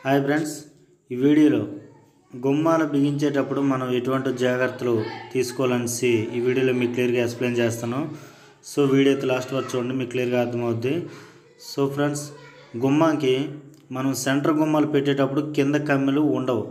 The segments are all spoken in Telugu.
హాయ్ ఫ్రెండ్స్ ఈ వీడియోలో గుమ్మాలు బిగించేటప్పుడు మనం ఎటువంటి జాగ్రత్తలు తీసుకోవాలనేసి ఈ వీడియోలో మీకు క్లియర్గా ఎక్స్ప్లెయిన్ చేస్తాను సో వీడియో అయితే లాస్ట్ వరకు చూడండి మీకు క్లియర్గా అర్థమవుద్ది సో ఫ్రెండ్స్ గుమ్మాకి మనం సెంటర్ గుమ్మాలు పెట్టేటప్పుడు కింద కమ్మెలు ఉండవు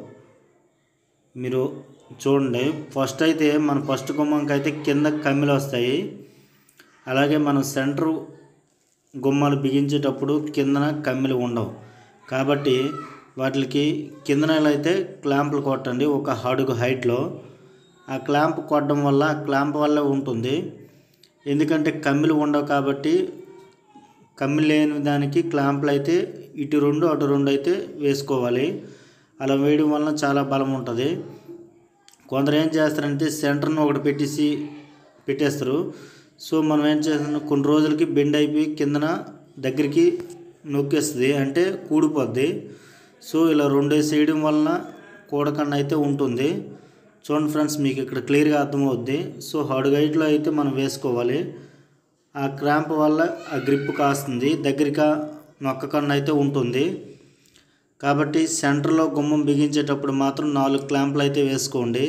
మీరు చూడండి ఫస్ట్ అయితే మన ఫస్ట్ గుమ్మంకి అయితే కింద కమ్మెలు వస్తాయి అలాగే మనం సెంటర్ గుమ్మాలు బిగించేటప్పుడు కిందన కమ్మెలు ఉండవు కాబట్టి వాటికి కిందన అయితే క్లాంపులు కొట్టండి ఒక అడుగు హైట్లో ఆ క్లాంప్ కొట్టడం వల్ల ఆ క్లాంప్ వల్ల ఉంటుంది ఎందుకంటే కమ్మిలు ఉండవు కాబట్టి కమ్మి లేని దానికి క్లాంపులు అయితే ఇటు రెండు అటు రెండు అయితే వేసుకోవాలి అలా వేయడం వలన చాలా బలం ఉంటుంది కొందరు ఏం చేస్తారంటే సెంటర్ను ఒకటి పెట్టేసి పెట్టేస్తారు సో మనం ఏం చేస్తాం కొన్ని రోజులకి బెండ్ అయిపోయి కిందన దగ్గరికి నొక్కేస్తుంది అంటే కూడిపోద్ది సో ఇలా రెండేసి వేయడం వలన కూడకన్నా అయితే ఉంటుంది చూడండి ఫ్రెండ్స్ మీకు ఇక్కడ క్లియర్గా అర్థమవుద్ది సో అడుగు హైట్లో అయితే మనం వేసుకోవాలి ఆ క్రాంప్ వల్ల ఆ గ్రిప్ కాస్తుంది దగ్గరగా నొక్కకుండా అయితే ఉంటుంది కాబట్టి సెంటర్లో గుమ్మం బిగించేటప్పుడు మాత్రం నాలుగు క్లాంపులు అయితే వేసుకోండి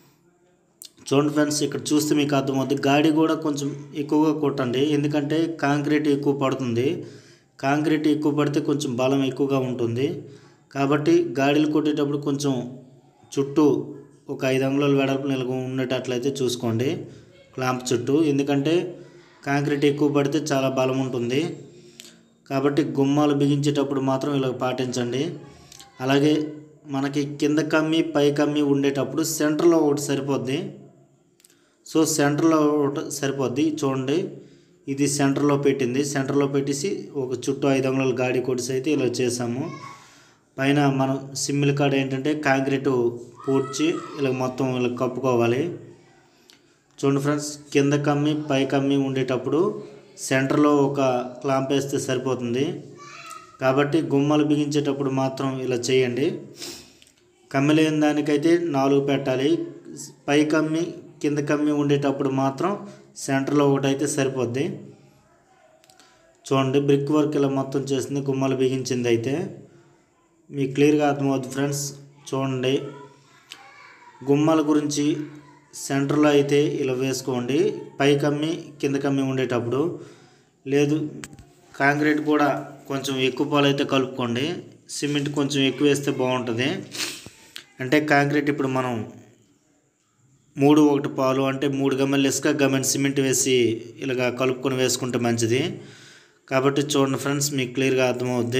చూడండి ఫ్రెండ్స్ ఇక్కడ చూస్తే మీకు అర్థమవుతుంది గాడి కూడా కొంచెం ఎక్కువగా కొట్టండి ఎందుకంటే కాంక్రీట్ ఎక్కువ పడుతుంది కాంక్రీట్ ఎక్కువ పడితే కొంచెం బలం ఎక్కువగా ఉంటుంది కాబట్టి గాడిలు కొట్టేటప్పుడు కొంచెం చుట్టూ ఒక ఐదు అంగుళాల వెడల్పు నిలవ ఉండేటట్లయితే చూసుకోండి క్లాంప్ చుట్టూ ఎందుకంటే కాంక్రీట్ ఎక్కువ పడితే చాలా బలం ఉంటుంది కాబట్టి గుమ్మాలు బిగించేటప్పుడు మాత్రం ఇలా పాటించండి అలాగే మనకి కింద కమ్మి పై కమ్మి ఉండేటప్పుడు సెంటర్లో ఒకటి సరిపోద్ది సో సెంటర్లో ఒకటి సరిపోద్ది చూడండి ఇది సెంటర్లో పెట్టింది సెంటర్లో పెట్టేసి ఒక చుట్టూ ఐదు అంగుళాల గాడి కొడిసి అయితే ఇలా చేసాము పైన మనం సిమ్మిల్ కాడ ఏంటంటే కాంక్రీటు పూడ్చి ఇలా మొత్తం ఇలా కప్పుకోవాలి చూడండి ఫ్రెండ్స్ కింద కమ్మి పై కమ్మి ఉండేటప్పుడు సెంటర్లో ఒక క్లాంప్ వేస్తే సరిపోతుంది కాబట్టి గుమ్మలు బిగించేటప్పుడు మాత్రం ఇలా చేయండి కమ్మి లేని దానికైతే నాలుగు పెట్టాలి పై కమ్మి కింద కమ్మి ఉండేటప్పుడు మాత్రం సెంటర్లో ఒకటి అయితే సరిపోద్ది చూడండి బ్రిక్ వర్క్ ఇలా మొత్తం చేసింది గుమ్మలు బిగించింది అయితే మీకు క్లియర్గా అర్థమవుతుంది ఫ్రెండ్స్ చూడండి గుమ్మల గురించి సెంటర్లో అయితే ఇలా వేసుకోండి పై కమ్మి కింద కమ్మి ఉండేటప్పుడు లేదు కాంక్రీట్ కూడా కొంచెం ఎక్కువ పాలు అయితే కలుపుకోండి సిమెంట్ కొంచెం ఎక్కువ వేస్తే బాగుంటుంది అంటే కాంక్రీట్ ఇప్పుడు మనం మూడు ఒకటి పాలు అంటే మూడు గమ్మెలు ఇసుక గమ్మెన్ సిమెంట్ వేసి ఇలాగ కలుపుకొని వేసుకుంటే మంచిది కాబట్టి చూడండి ఫ్రెండ్స్ మీకు క్లియర్గా అర్థమవుద్ది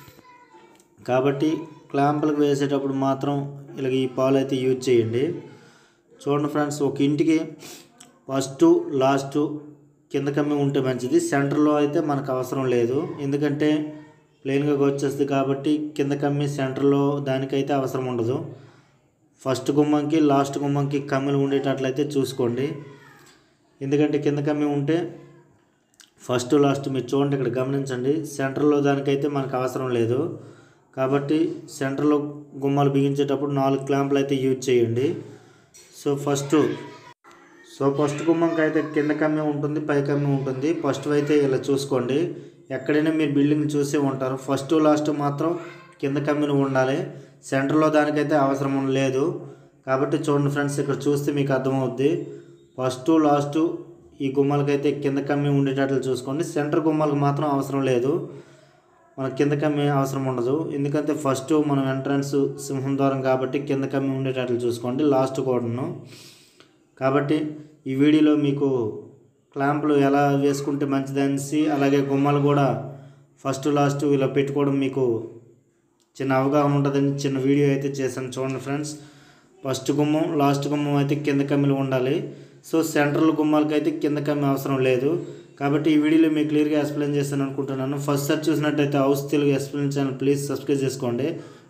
కాబట్టి క్లాంపులకు వేసేటప్పుడు మాత్రం ఇలాగ ఈ పాలు అయితే యూజ్ చేయండి చూడండి ఫ్రెండ్స్ ఒక ఇంటికి ఫస్ట్ లాస్ట్ కింద కమ్మి ఉంటే మంచిది సెంటర్లో అయితే మనకు అవసరం లేదు ఎందుకంటే ప్లెయిన్గా వచ్చేస్తుంది కాబట్టి కింద కమ్మి సెంటర్లో దానికైతే అవసరం ఉండదు ఫస్ట్ గుమ్మంకి లాస్ట్ గుమ్మంకి కమ్మిలు ఉండేటట్లయితే చూసుకోండి ఎందుకంటే కింద కమ్మి ఉంటే ఫస్ట్ లాస్ట్ మీరు చూడండి ఇక్కడ గమనించండి సెంటర్లో దానికైతే మనకు అవసరం లేదు కాబట్టి సెంటర్లో గుమ్మాలు బిగించేటప్పుడు నాలుగు క్లాంపులు అయితే యూజ్ చేయండి సో ఫస్ట్ సో ఫస్ట్ గుమ్మంకి అయితే కింద కమ్మి ఉంటుంది పై కమ్మి ఉంటుంది ఫస్ట్ అయితే ఇలా చూసుకోండి ఎక్కడైనా మీరు బిల్డింగ్ చూసే ఉంటారు ఫస్ట్ లాస్ట్ మాత్రం కింద కమ్మిని ఉండాలి సెంటర్లో దానికైతే అవసరం లేదు కాబట్టి చూడండి ఫ్రెండ్స్ ఇక్కడ చూస్తే మీకు అర్థమవుద్ది ఫస్ట్ లాస్ట్ ఈ గుమ్మలకైతే కింద కమ్మి ఉండేటట్లు చూసుకోండి సెంటర్ గుమ్మలకు మాత్రం అవసరం లేదు మన కింద కమ్మి అవసరం ఉండదు ఎందుకంటే ఫస్ట్ మనం ఎంట్రన్స్ సింహం ద్వారం కాబట్టి కింద కమ్మి ఉండేటట్లు చూసుకోండి లాస్ట్ కూడాను కాబట్టి ఈ వీడియోలో మీకు క్లాంపులు ఎలా వేసుకుంటే మంచిదనేసి అలాగే గుమ్మలు కూడా ఫస్ట్ లాస్ట్ ఇలా పెట్టుకోవడం మీకు చిన్న అవగాహన ఉంటుందని చిన్న వీడియో అయితే చేశాను చూడండి ఫ్రెండ్స్ ఫస్ట్ గుమ్మం లాస్ట్ గుమ్మం అయితే కింద కమ్మిలు ఉండాలి సో సెంట్రల్ గుమ్మాలకి అయితే కింద కమ్మి అవసరం లేదు కాబట్టి ఈ వీడియోలో మీకు క్లియర్గా ఎక్స్ప్లెయిన్ చేస్తాను అనుకుంటున్నాను ఫస్ట్ సార్ చూసినట్టయితే house Telugu explain channel please subscribe చేసుకోండి